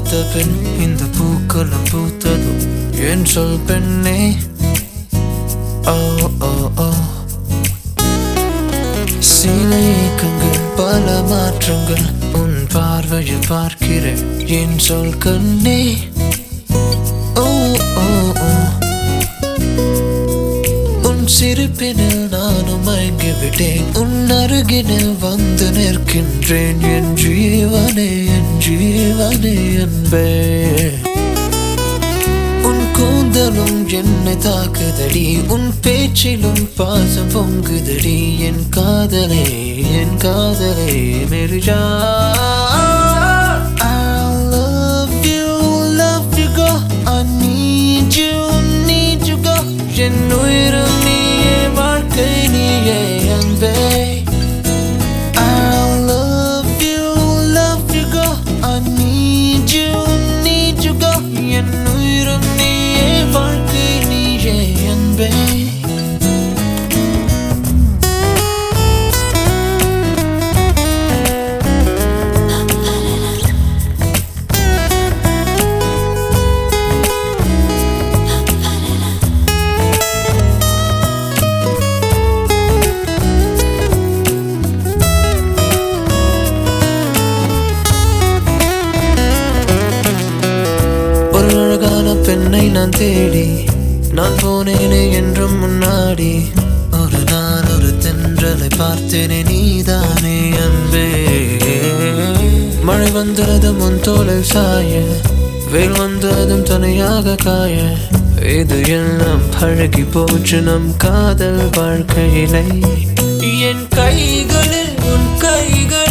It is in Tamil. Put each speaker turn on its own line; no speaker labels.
பார்த்த பின் இந்த பூக்களும் பூத்ததும் என் சொல் பெண்ணே ஓ ஓ ஓ சில ஏக்கங்கள் பல மாற்றங்கள் உன் பார்வையில் பார்க்கிறேன் என் சொல் கண்ணே ஓ ஓ ஓ உன் சிரிப்பினில் நானும் மயங்கி விட்டேன் உன் அருகினில் வந்து நிற்கின்றேன் என் ஜீவனே என் ஜீவனே என்பே உன் கூந்தலும் என்னை தாக்குதடி உன் பேச்சிலும் பாசம் பொங்குதடி என் காதலே என் காதலே மெரிஜா I love you, love you, go. I need you, need you, go. என் உயிரும் நீயே வாழ்க்கை நீயே அன்பே I love you, love you, go. I need you, need you, go. என் உயிரும் நீயே வாழ்க்கை நீயே அன்பே ஒரு அழகான பெண்ணை நான் தேடி நான் போனேனே என்றும் முன்னாடி ஒரு நாள் ஒரு தென்றலை பார்த்தேனே நீதானே அன்பே மழை வந்ததும் உன் தோளில் சாய வெயில் வந்ததும் துணையாக காய இது எல்லாம் பழகி போச்சு நம் காதல் வாழ்க்கையிலே என் கைகளில் உன் கைகள்